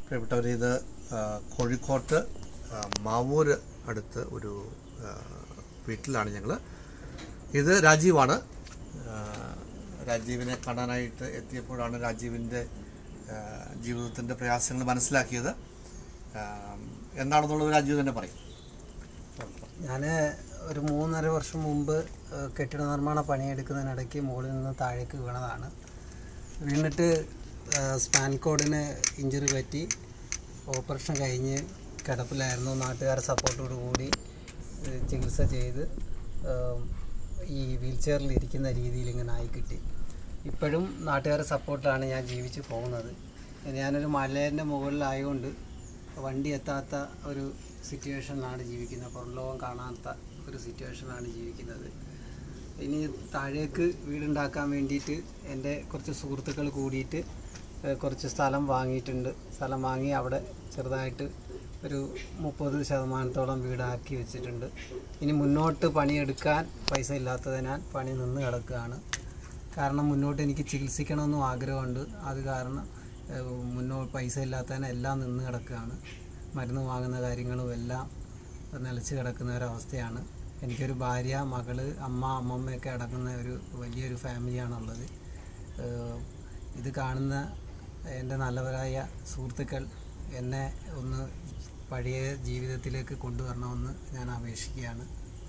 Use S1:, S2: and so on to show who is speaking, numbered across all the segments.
S1: പ്രിയപ്പെട്ടവർ ഇത് ആ, കോഴിക്കോട്ട് ആ, മാവൂര് അടുത്ത് ഒരു ആ, വീട്ടിലാണ് ഞങ്ങൾ ഇത് രാജീവാണ് ആ, രാജീവിനെ കാണാനായിട്ട് എത്തിയപ്പോഴാണ് രാജീവിൻ്റെ ആ, ജീവിതത്തിൻ്റെ പ്രയാസങ്ങൾ മനസ്സിലാക്കിയത് ആ, എന്താണെന്നുള്ളത് രാജീവ് തന്നെ പറയും
S2: ഞാൻ ഒരു മൂന്നര വർഷം മുമ്പ് ഏഹ്, കെട്ടിട നിർമ്മാണ പണിയെടുക്കുന്നതിനിടയ്ക്ക് മുകളിൽ നിന്ന് താഴേക്ക് വീണതാണ് വീണിട്ട് ഏഹ്, സ്പാൻ കോഡിന് ഇഞ്ചുറി പറ്റി ഓപ്പറേഷൻ കഴിഞ്ഞ് കിടപ്പിലായിരുന്നു നാട്ടുകാരെ സപ്പോർട്ടോടു കൂടി ഏഹ്, ചികിത്സ ചെയ്ത് ഏഹ്, ഈ വീൽ ചെയറിൽ ഇരിക്കുന്ന രീതിയിൽ ഇങ്ങനെ ആയി കിട്ടി ഇപ്പോഴും നാട്ടുകാരെ സപ്പോർട്ടിലാണ് ഞാൻ ജീവിച്ച് പോകുന്നത് ഞാനൊരു മലേൻ്റെ മുകളിലായതുകൊണ്ട് വണ്ടി എത്താത്ത ഒരു സിറ്റുവേഷനിലാണ് ജീവിക്കുന്നത് പുറം ലോകം കാണാത്ത ഒരു സിറ്റുവേഷനിലാണ് ജീവിക്കുന്നത് ഇനി താഴേക്ക് വീടുണ്ടാക്കാൻ വേണ്ടിയിട്ട് എൻ്റെ കുറച്ച് സുഹൃത്തുക്കൾ കൂടിയിട്ട് ഏഹ്, കുറച്ച് സ്ഥലം വാങ്ങിയിട്ടുണ്ട് സ്ഥലം വാങ്ങി അവിടെ ചെറുതായിട്ട് ഒരു മുപ്പത് ശതമാനത്തോളം വീടാക്കി വെച്ചിട്ടുണ്ട് ഇനി മുന്നോട്ട് പണിയെടുക്കാൻ പൈസ ഇല്ലാത്തതിനാൽ പണി നിന്ന് കിടക്കുകയാണ് കാരണം മുന്നോട്ട് എനിക്ക് ചികിത്സിക്കണമെന്നും ആഗ്രഹമുണ്ട് അത് കാരണം ഏഹ്, മുന്നോ പൈസ ഇല്ലാത്തതിന് എല്ലാം നിന്ന് കിടക്കുകയാണ് മരുന്ന് വാങ്ങുന്ന കാര്യങ്ങളും എല്ലാം നിലച്ച് കിടക്കുന്ന ഒരവസ്ഥയാണ് എനിക്കൊരു ഭാര്യ മകള് അമ്മ അമ്മമ്മയൊക്കെ അടങ്ങുന്ന ഒരു വലിയൊരു ഫാമിലിയാണുള്ളത് ഏഹ്, ഇത് കാണുന്ന എൻ്റെ നല്ലവരായ സുഹൃത്തുക്കൾ എന്നെ ഒന്ന് പഴയ ജീവിതത്തിലേക്ക് കൊണ്ടുവരണമെന്ന് ഞാൻ അപേക്ഷിക്കുകയാണ്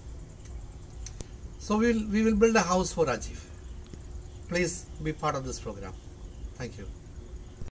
S1: So we will, we will build a house for Rajiv. Please be part of this program. Thank you.